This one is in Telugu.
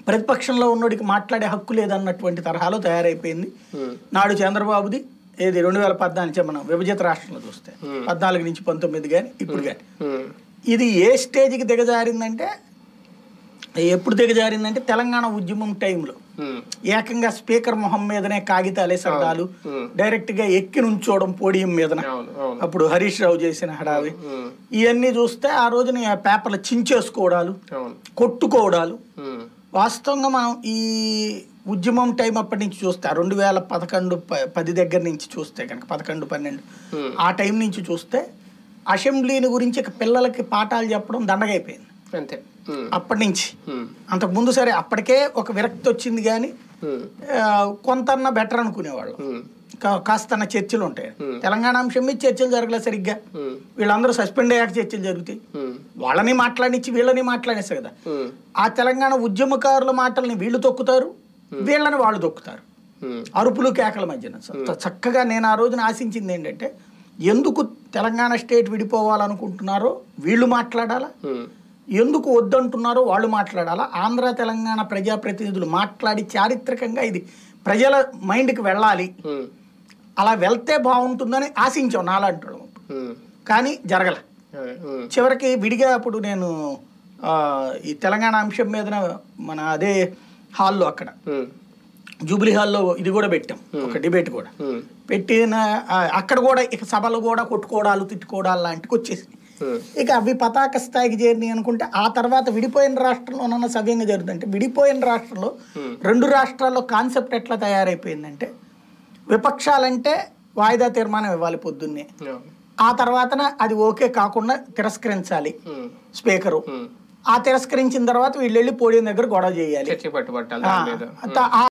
ప్రతిపక్షంలో ఉన్నోడికి మాట్లాడే హక్కు లేదన్నటువంటి తరహాలో తయారైపోయింది ఉమ్, నాడు చంద్రబాబుది ఏది రెండు వేల పద్నాలుగు నుంచి మనం విభజిత రాష్ట్రంలో చూస్తే పద్నాలుగు నుంచి పంతొమ్మిది కానీ ఇప్పుడు కానీ ఉమ్, ఇది ఏ స్టేజ్కి దిగజారిందంటే ఎప్పుడు దిగజారిందంటే తెలంగాణ ఉద్యమం టైంలో ఉమ్, ఏకంగా స్పీకర్ మొహం మీదనే కాగితాలే సరదాలు ఉమ్. డైరెక్ట్ గా ఎక్కి నుంచోవడం పోడియం మీదన అవును అవును అప్పుడు హరీష్ రావు చేసిన హడావి ఉమ్, ఇవన్నీ చూస్తే ఆ రోజున ఆ పేపర్లు చించేసుకోవడాలు అవును కొట్టుకోవడాలు ఉమ్, వాస్తవంగా మనం ఈ ఉద్యమం టైం అప్పటి నుంచి చూస్తే రెండు వేల పదకొండు ప- పది దగ్గర నుంచి చూస్తే కనుక పదకొండు పన్నెండు ఉమ్, ఆ టైం నుంచి చూస్తే అసెంబ్లీని గురించి ఇక పిల్లలకి పాఠాలు చెప్పడం దండగైపోయింది అంతే ఉమ్, అప్పటి నుంచి ఉమ్, అంతకుముందు సరే అప్పటికే ఒక విరక్తి వచ్చింది కానీ ఉమ్, ఆ, కొంతన్న బెటర్ అనుకునేవాళ్ళు ఉమ్, కా- కాస్తన్న చర్చలు ఉంటాయి Hmm. తెలంగాణ అంశం మీద చర్చలు జరగలేదు సరిగ్గా ఉమ్, వీళ్ళందరూ సస్పెండ్ అయ్యాక చర్చలు జరుగుతాయి ఉమ్, వాళ్ళని మాట్లాడించి వీళ్ళని మాట్లాడేస్తారు కదా ఉమ్, ఆ తెలంగాణ ఉద్యమకారుల మాటల్ని వీళ్ళు తొక్కుతారు వీళ్ళని వాళ్ళు తొక్కుతారు ఉమ్, అరుపులు కేకల మధ్యన చ- చక్కగా నేను ఆ రోజున ఆశించింది ఏంటంటే ఎందుకు తెలంగాణ స్టేట్ విడిపోవాలనుకుంటున్నారో వీళ్ళు మాట్లాడాలా ఉమ్, ఎందుకు వద్దంటున్నారో వాళ్ళు మాట్లాడాలా ఆంధ్ర తెలంగాణ ప్రజాప్రతినిధులు మాట్లాడి చారిత్రకంగా ఇది ప్రజల మైండ్కి వెళ్ళాలి ఉమ్, అలా వెళ్తే బాగుంటుందని ఆశించాం నాలాంటి వాళ్ళం. ఉమ్, కానీ జరగల అదే, ఉమ్, చివరికి విడిగా అప్పుడు నేను ఆ, ఈ తెలంగాణ అంశం మీద మన అదే హాల్లో అక్కడ ఉమ్, జూబ్లీ హాల్లో ఇది కూడా పెట్టాం ఒక డిబేట్ కూడా ఉమ్, పెట్టిన ఆ, అక్కడ కూడా ఇక సభలు కూడా కొట్టుకోవడాలు తిట్టుకోవడాలు లాంటివి వచ్చేసింది ఉమ్, ఇక అవి పతాక స్థాయికి చేరినాయి అనుకుంటే ఆ తర్వాత విడిపోయిన రాష్ట్రంలోనన్నా సవ్యంగా జరుగుతుంది అంటే విడిపోయిన రాష్ట్రంలో Hmm. రెండు రాష్ట్రాల్లో కాన్సెప్ట్ ఎట్లా తయారైపోయిందంటే విపక్షాలంటే వాయిదా తీర్మానం ఇవ్వాలి పొద్దున్నే అవును, ఆ తర్వాతన అది ఓకే కాకుండా తిరస్కరించాలి ఉమ్, స్పీకరు ఉమ్. ఆ తిరస్కరించిన తర్వాత వీళ్ళు వెళ్ళి పోడియం దగ్గర గొడవ చేయాలి చర్చ పట్టుబట్టాలి ఆ, దాని మీద త- ఆ